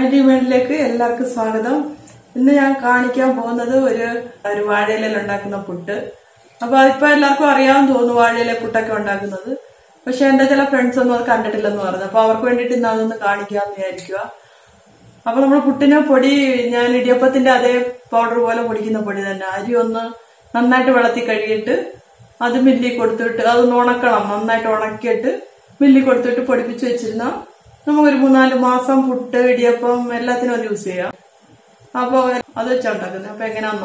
ഷാനിറ്റി വേൾഡിലേക്ക് എല്ലാവർക്കും സ്വാഗതം ഇന്ന് ഞാൻ കാണിക്കാൻ പോകുന്നത് ഒരു ഒരു വാഴയിലയിൽ ഉണ്ടാക്കുന്ന പുട്ട് അപ്പൊ അതിപ്പോ എല്ലാവർക്കും അറിയാമെന്ന് തോന്നുന്നു വാഴയില പുട്ടൊക്കെ ഉണ്ടാക്കുന്നത് പക്ഷെ എന്റെ ചില ഫ്രണ്ട്സ് ഒന്നും അത് കണ്ടിട്ടില്ലെന്ന് പറഞ്ഞു അപ്പൊ അവർക്ക് വേണ്ടിയിട്ട് ഇന്ന് അതൊന്ന് കാണിക്കാന്ന് വിചാരിക്കുക അപ്പൊ നമ്മൾ പുട്ടിന് പൊടി ഞാൻ ഇടിയപ്പത്തിന്റെ അതേ പൗഡർ പോലെ പൊടിക്കുന്ന പൊടി തന്നെ അരി ഒന്ന് നന്നായിട്ട് വെള്ളത്തിൽ കഴുകിയിട്ട് അത് മില്ലി കൊടുത്തിട്ട് അതൊന്ന് ഉണക്കണം നന്നായിട്ട് ഉണക്കിയിട്ട് മില്ലി കൊടുത്തിട്ട് പൊടിപ്പിച്ച് വെച്ചിരുന്ന നമുക്കൊരു മൂന്നാല് മാസം പുട്ട് ഇടിയപ്പം എല്ലാത്തിനും അത് യൂസ് ചെയ്യാം അപ്പൊ അത് വെച്ചാ ഉണ്ടാക്കുന്നത് അപ്പൊ എങ്ങനെയാന്നോ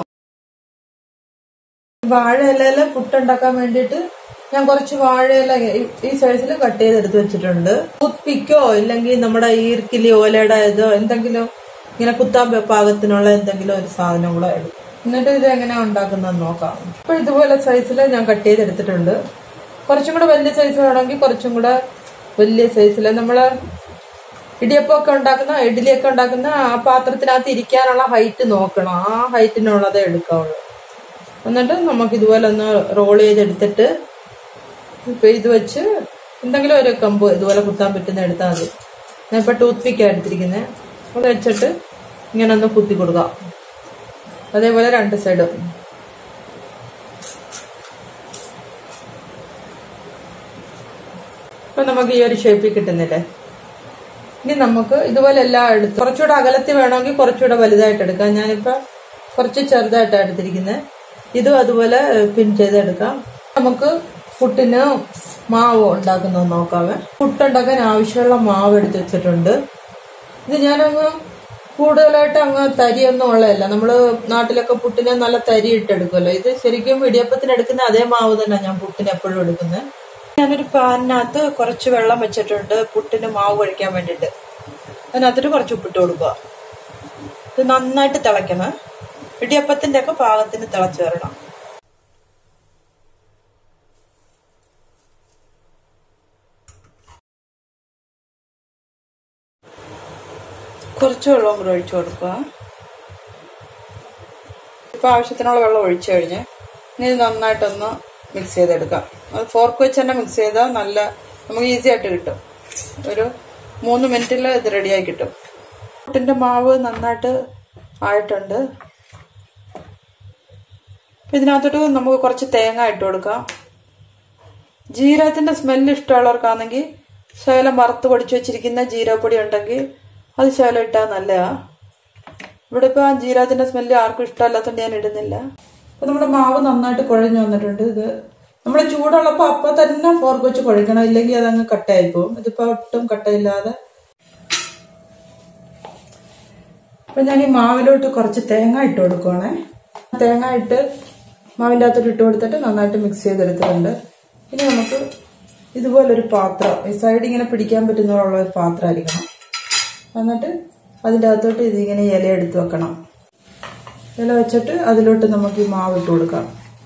വാഴയിലയില് പുട്ടുണ്ടാക്കാൻ വേണ്ടിയിട്ട് ഞാൻ കുറച്ച് വാഴയില ഈ- ഈ സൈസിൽ കട്ട് ചെയ്തെടുത്ത് വെച്ചിട്ടുണ്ട് ടൂത്ത് പിക്കോ ഇല്ലെങ്കിൽ നമ്മുടെ ഈർക്കിലി ഓലയുടെ ഇതോ എന്തെങ്കിലും ഇങ്ങനെ കുത്താൻ പ- പാകത്തിനുള്ള എന്തെങ്കിലും ഒരു സാധനം കൂടെ എടുക്കും എന്നിട്ട് ഇത് എങ്ങനെയാ ഉണ്ടാക്കുന്നത് നോക്കാം അപ്പൊ ഇതുപോലെ സൈസിൽ ഞാൻ കട്ട് ചെയ്തെടുത്തിട്ടുണ്ട് കുറച്ചും കൂടെ വലിയ സൈസ് വേണമെങ്കിൽ കുറച്ചും കൂടെ വലിയ സൈസിൽ നമ്മള് ഇടിയപ്പമൊക്കെ ഉണ്ടാക്കുന്ന ഇഡ്ഡലിയൊക്കെ ഉണ്ടാക്കുന്ന ആ പാത്രത്തിനകത്ത് ഇരിക്കാനുള്ള ഹൈറ്റ് നോക്കണം ആ ഹൈറ്റിനുള്ളതേ എടുക്കാവുള്ളൂ എന്നിട്ട് നമുക്ക് ഇതുപോലെ ഒന്ന് റോൾ ചെയ്തെടുത്തിട്ട് ഇപ്പൊ ഇത് വെച്ച് എന്തെങ്കിലും ഒരു കമ്പ് ഇതുപോലെ കുത്താൻ പറ്റുന്ന എടുത്താൽ മതി ഞാൻ ഇപ്പൊ ടൂത്ത് പിക്കാണ് എടുത്തിരിക്കുന്നത് അത് വെച്ചിട്ട് ഇങ്ങനെ ഒന്ന് കുത്തി കൊടുക്കാം അതേപോലെ രണ്ട് സൈഡും ഇപ്പൊ നമുക്ക് ഈ ഒരു ഷേപ്പിൽ കിട്ടുന്നില്ലേ ഇനി നമുക്ക് ഇതുപോലെ എല്ലാം എടുത്ത് കുറച്ചുകൂടെ അകലത്തിൽ വേണമെങ്കിൽ കുറച്ചുകൂടെ വലുതായിട്ട് എടുക്കാം ഞാനിപ്പോ കുറച്ച് ചെറുതായിട്ടാണ് എടുത്തിരിക്കുന്നത് ഇതും അതുപോലെ പിൻ ചെയ്തെടുക്കാം നമുക്ക് പുട്ടിന് മാവ് ഉണ്ടാക്കുന്നത് നോക്കാവേ പുട്ടുണ്ടാക്കാൻ ആവശ്യമുള്ള മാവ് എടുത്ത് വെച്ചിട്ടുണ്ട് ഇത് ഞാനങ്ങ് കൂടുതലായിട്ട് അങ്ങ് തരിയൊന്നും ഉള്ളതല്ല നമ്മള് നാട്ടിലൊക്കെ പുട്ടിന് നല്ല തരി ഇട്ടെടുക്കുമല്ലോ ഇത് ശരിക്കും ഇടിയപ്പത്തിന് എടുക്കുന്ന അതേ മാവ് തന്നെ ഞാൻ പുട്ടിന് എപ്പോഴും എടുക്കുന്നത് ഞാനൊരു പാനിനകത്ത് കുറച്ച് വെള്ളം വെച്ചിട്ടുണ്ട് പുട്ടിന് മാവ് കഴിക്കാൻ വേണ്ടിയിട്ട് അതിനകത്തിട്ട് കുറച്ച് ഉപ്പിട്ട് കൊടുക്കുക ഇത് നന്നായിട്ട് തിളയ്ക്കണം ഇടിയപ്പത്തിന്റെ ഒക്കെ പാകത്തിന് തിളച്ചു വരണം കുറച്ച് വെള്ളം കൂടെ ഒഴിച്ചു കൊടുക്കുക ഇപ്പൊ ആവശ്യത്തിനുള്ള വെള്ളം ഒഴിച്ചു കഴിഞ്ഞ് ഇനി ഇത് നന്നായിട്ടൊന്ന് മിക്സ് ചെയ്തെടുക്കാം അത് ഫോർക്ക് വെച്ച് തന്നെ മിക്സ് ചെയ്താൽ നല്ല നമുക്ക് ഈസി ആയിട്ട് കിട്ടും ഒരു മൂന്ന് മിനിറ്റിൽ ഇത് റെഡിയായി കിട്ടും പുട്ടിന്റെ മാവ് നന്നായിട്ട് ആയിട്ടുണ്ട് അപ്പൊ ഇതിനകത്തോട്ട് നമുക്ക് കുറച്ച് തേങ്ങ ഇട്ട് കൊടുക്കാം ജീരകത്തിന്റെ സ്മെല്ല് ഇഷ്ടമുള്ളവർക്കാണെങ്കിൽ ശകലം വറുത്ത് പൊടിച്ചു വെച്ചിരിക്കുന്ന ജീരകപ്പൊടി ഉണ്ടെങ്കിൽ അത് ശകലം ഇട്ടാൽ നല്ലതാ ഇവിടെ ഇപ്പൊ ആ ജീരകത്തിന്റെ സ്മെല്ല് ആർക്കും ഇഷ്ടമല്ലാത്തതുകൊണ്ട് ഞാൻ ഇടുന്നില്ല അപ്പൊ നമ്മുടെ മാവ് നന്നായിട്ട് കുഴഞ്ഞു വന്നിട്ടുണ്ട് ഇത് നമ്മുടെ ചൂടുള്ളപ്പോ അപ്പൊ തന്നെ ഫോർക്ക് വെച്ച് കുഴക്കണം ഇല്ലെങ്കിൽ അതങ്ങ് കട്ടയായി പോകും ഇതിപ്പോ ഒട്ടും കട്ടയില്ലാതെ അപ്പൊ ഞാൻ ഈ മാവിലോട്ട് കുറച്ച് തേങ്ങ ഇട്ട് കൊടുക്കുവാണേ തേങ്ങ ഇട്ട് മാവിൻ്റെ അകത്തോട്ട് ഇട്ട് കൊടുത്തിട്ട് നന്നായിട്ട് മിക്സ് ചെയ്തെടുത്തിട്ടുണ്ട് ഇനി നമുക്ക് ഇതുപോലൊരു പാത്രം ഈ സൈഡ് ഇങ്ങനെ പിടിക്കാൻ പറ്റുന്നതുള്ള ഒരു പാത്രമായിരിക്കണം എന്നിട്ട് അതിൻ്റെ അകത്തോട്ട് ഇതിങ്ങനെ ഇല എടുത്ത് വെക്കണം ഇല വെച്ചിട്ട് അതിലോട്ട് നമുക്ക് ഈ മാവ് ഇട്ട് കൊടുക്കാം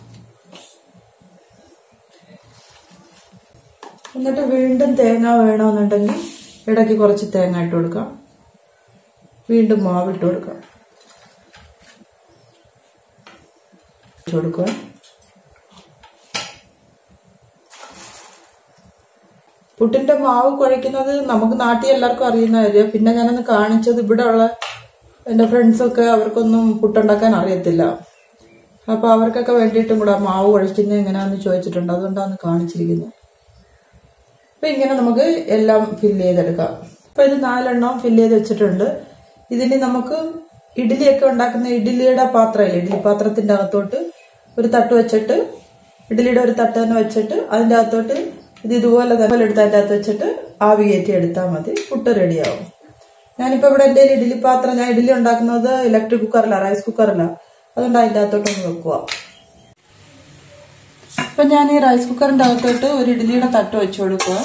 എന്നിട്ട് വീണ്ടും തേങ്ങ വേണമെന്നുണ്ടെങ്കിൽ ഇടയ്ക്ക് കുറച്ച് തേങ്ങ ഇട്ട് കൊടുക്കാം വീണ്ടും മാവ് ഇട്ട് കൊടുക്കാം ഇട്ട് കൊടുക്കുക പുട്ടിന്റെ മാവ് കുഴയ്ക്കുന്നത് നമുക്ക് നാട്ടിൽ എല്ലാവർക്കും അറിയുന്ന കാര്യം പിന്നെ ഞാനൊന്ന് കാണിച്ചത് ഇവിടെ ഉള്ള എന്റെ ഫ്രണ്ട്സൊക്കെ അവർക്കൊന്നും പുട്ടുണ്ടാക്കാൻ അറിയത്തില്ല അപ്പൊ അവർക്കൊക്കെ വേണ്ടിയിട്ടും കൂടെ മാവ് കുഴയ്ക്കുന്നത് എങ്ങനെയാന്ന് ചോദിച്ചിട്ടുണ്ട് അതുകൊണ്ടാണ് കാണിച്ചിരിക്കുന്നത് അപ്പൊ ഇങ്ങനെ നമുക്ക് എല്ലാം ഫില്ല് ചെയ്തെടുക്കാം അപ്പൊ ഇത് നാലെണ്ണം ഫില്ല് ചെയ്ത് വെച്ചിട്ടുണ്ട് ഇതിന് നമുക്ക് ഇഡ്ഡലിയൊക്കെ ഉണ്ടാക്കുന്ന ഇഡ്ഡലിയുടെ പാത്രമില്ല ഇഡ്ഡലി പാത്രത്തിന്റെ അകത്തോട്ട് ഒരു തട്ട് വെച്ചിട്ട് ഇഡ്ഡലിയുടെ ഒരു തട്ട് തന്നെ വെച്ചിട്ട് അതിന്റെ അകത്തോട്ട് ഇത് ഇതുപോലെ തന്നെ എടുത്ത് അതിന്റെ അകത്ത് വെച്ചിട്ട് ആവി കയറ്റി എടുത്താൽ മതി പുട്ട് റെഡിയാവും ഞാനിപ്പോ ഇവിടെ എന്റെ ഇഡ്ഡലി പാത്രം ഞാൻ ഇഡ്ഡലി ഉണ്ടാക്കുന്നത് ഇലക്ട്രിക് കുക്കറില റൈസ് കുക്കറില അതുകൊണ്ട് അതിന്റെ അകത്തോട്ടൊന്ന് വെക്കുക അപ്പൊ ഞാൻ ഈ റൈസ് കുക്കറിന്റെ അകത്തോട്ട് ഒരു ഇഡ്ഡലിയുടെ തട്ട് വെച്ചു കൊടുക്കുക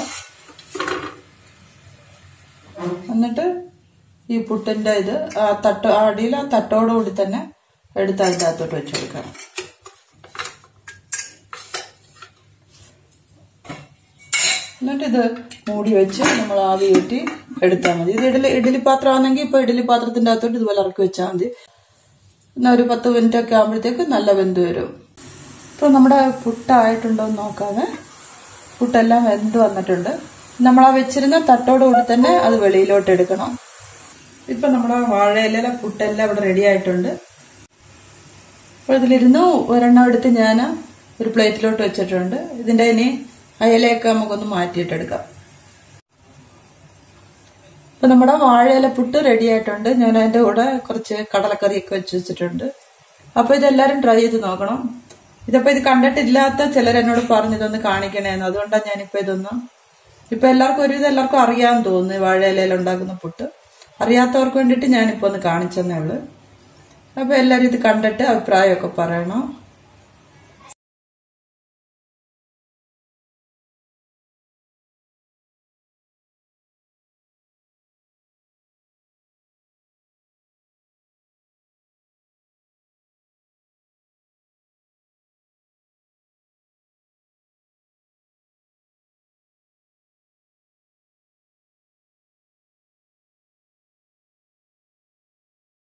എന്നിട്ട് ഈ പുട്ടിന്റെ ഇത് ആ തട്ട് ആ അടിയിൽ ആ തട്ടോടുകൂടി തന്നെ എടുത്ത് അതിന്റെ അകത്തോട്ട് വെച്ചു കൊടുക്കാം എന്നിട്ട് ഇത് മൂടി വെച്ച് നമ്മൾ ആവി കയറ്റി എടുത്താൽ മതി ഇത് ഇഡലി ഇഡലി പാത്രമാണെങ്കിൽ ഇപ്പൊ ഇഡലി പാത്രത്തിന്റെ അകത്തോട്ട് ഇതുപോലെ ഇറക്കി വെച്ചാൽ മതി പിന്നെ ഒരു പത്ത് മിനിറ്റ് ഒക്കെ ആകുമ്പോഴത്തേക്ക് നല്ല വെന്ത് വരും ഇപ്പൊ നമ്മുടെ പുട്ടായിട്ടുണ്ടോ എന്ന് നോക്കാതെ പുട്ടെല്ലാം വെന്ത് വന്നിട്ടുണ്ട് നമ്മൾ ആ വെച്ചിരുന്ന തട്ടോടുകൂടി തന്നെ അത് വെളിയിലോട്ട് എടുക്കണം ഇപ്പൊ നമ്മുടെ വാഴയില പുട്ടെല്ലാം ഇവിടെ റെഡി ആയിട്ടുണ്ട് അപ്പോൾ ഇതിലിരുന്ന് ഒരെണ്ണം എടുത്ത് ഞാൻ ഒരു പ്ലേറ്റിലോട്ട് വെച്ചിട്ടുണ്ട് ഇതിന്റെ ഇനി അയലയൊക്കെ നമുക്കൊന്ന് മാറ്റിയിട്ടെടുക്കാം ഇപ്പൊ നമ്മുടെ വാഴയില പുട്ട് റെഡി ആയിട്ടുണ്ട് ഞാൻ അതിന്റെ കൂടെ കുറച്ച് കടലക്കറിയൊക്കെ വെച്ച് വെച്ചിട്ടുണ്ട് അപ്പൊ ഇതെല്ലാരും ട്രൈ ചെയ്ത് നോക്കണം ഇതപ്പോ ഇത് കണ്ടിട്ടില്ലാത്ത ചിലർ എന്നോട് പറഞ്ഞു ഇതൊന്ന് കാണിക്കണേന്ന് അതുകൊണ്ടാണ് ഞാനിപ്പോ ഇതൊന്ന് ഇപ്പൊ എല്ലാവർക്കും ഒരുവിധം എല്ലാവർക്കും അറിയാമെന്ന് തോന്നുന്നു ഈ വാഴയിലയിൽ ഉണ്ടാക്കുന്ന പുട്ട് അറിയാത്തവർക്ക് വേണ്ടിയിട്ട് ഞാനിപ്പോ ഒന്ന് കാണിച്ചെന്നേ ഉള്ളൂ അപ്പൊ എല്ലാരും ഇത് കണ്ടിട്ട് അഭിപ്രായമൊക്കെ പറയണം